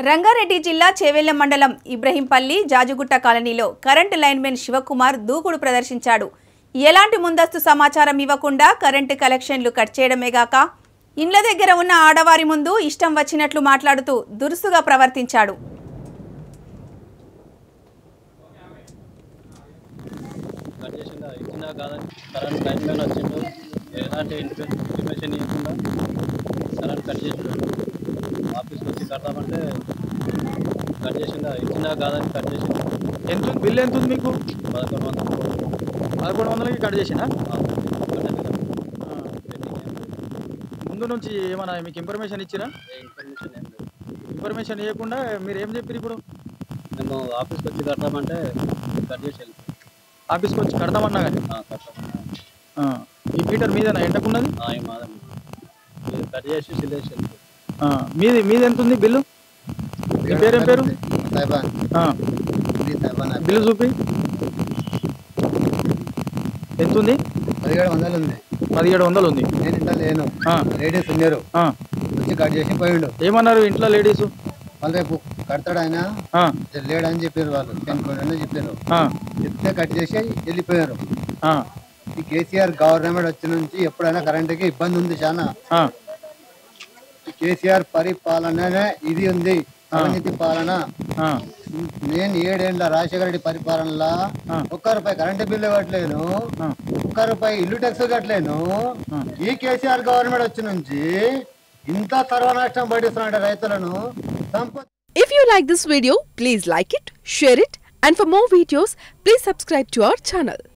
రంగారెడ్డి జిల్లా చేవెళ్ల మండలం ఇబ్రహీంపల్లి జాజుగుట్ట కాలనీలో కరెంటు లైన్మెన్ శివకుమార్ దూకుడు ప్రదర్శించాడు ఎలాంటి ముందస్తు సమాచారం ఇవ్వకుండా కరెంటు కలెక్షన్లు కట్ చేయడమేగాక ఇండ్ల దగ్గర ఉన్న ఆడవారి ముందు ఇష్టం వచ్చినట్లు మాట్లాడుతూ దురుసుగా ప్రవర్తించాడు కట్ చేసిందా ఇచ్చినా కాదని కరెంట్ లైన్ మ్యాన్ వచ్చిండు ఎలాంటి ఇన్ఫర్మేషన్ ఇవ్వకుండా కరెంట్ కట్ చేసిండు ఆఫీస్కి వచ్చి కడతామంటే కట్ చేసిందా ఇచ్చినా కాదని కట్ చేసిండు ఎంత ఉంది? బిల్ ఎంత ఉంది మీకు పదకొండు వందలు పదకొండు వందలకి కట్ చేసినా ఆ, కట్టేది కదా. పెండింగ్ ఏం లేదు. ముందు నుంచి ఏమైనా మీకు ఇన్ఫర్మేషన్ ఇచ్చిరా ఏ ఇన్ఫర్మేషన్ ఏం లేదు ఇన్ఫర్మేషన్ ఇవ్వకుండా మీరు ఏం చెప్పారు ఇప్పుడు మేము ఆఫీస్కి వచ్చి కడతామంటే కట్ చేసి వెళ్ళిపోయాం ఆఫీస్కి వచ్చి కడదామన్నా కానీ ఆ, కడతామన్నా ఆ. ఈ మీటర్ మీదేనా ఎండకున్నది ఆ, ఏం మాదండి మీరు కట్ చేసి సిలేసి వెళ్ళిపోయాం ఆ. మీది మీది ఎంత ఉంది బిల్లు మీ పేరేం పేరు సైబాన్ ఆ. ఇది సైబాన్ యాప్. బిల్లు చూపి ఎంత ఉంది పదిహేడు వందలు ఉంది పదిహేడు వందలు ఉంది నేను ఇంట్లో లేను ఆ. లేడీస్ ఉన్నారు ఆ. వచ్చి కట్ చేసి పోయిండు ఏమన్నారు ఇంట్లో లేడీస్ వాళ్ళు రేపు కడతాడు ఆయన లేడని చెప్పారు వాళ్ళు చనిపోయాడని చెప్పారు చెప్తే కట్ చేసి వెళ్ళిపోయారు ఈ కేసీఆర్ గవర్నమెంట్ వచ్చిన నుంచి ఎప్పుడైనా కరెంటుకి ఇబ్బంది ఉంది చాలా ఈ కేసీఆర్ పరిపాలననే ఇది ఉంది అవినీతి పాలన నేను ఏడేళ్ల రాజశేఖర రెడ్డి పరిపాలనలో ఒక్క రూపాయి కరెంటు బిల్లు కట్టలేను ఒక్క రూపాయి ఇల్లు ట్యాక్స్ కట్టలేను ఈ కేసీఆర్ గవర్నమెంట్ వచ్చి నుంచి ఇంత సర్వనాశనం పడిస్తున్నాడు రైతులను సంపద If you like this video, please like it, share it, and for more videos, please subscribe to our channel.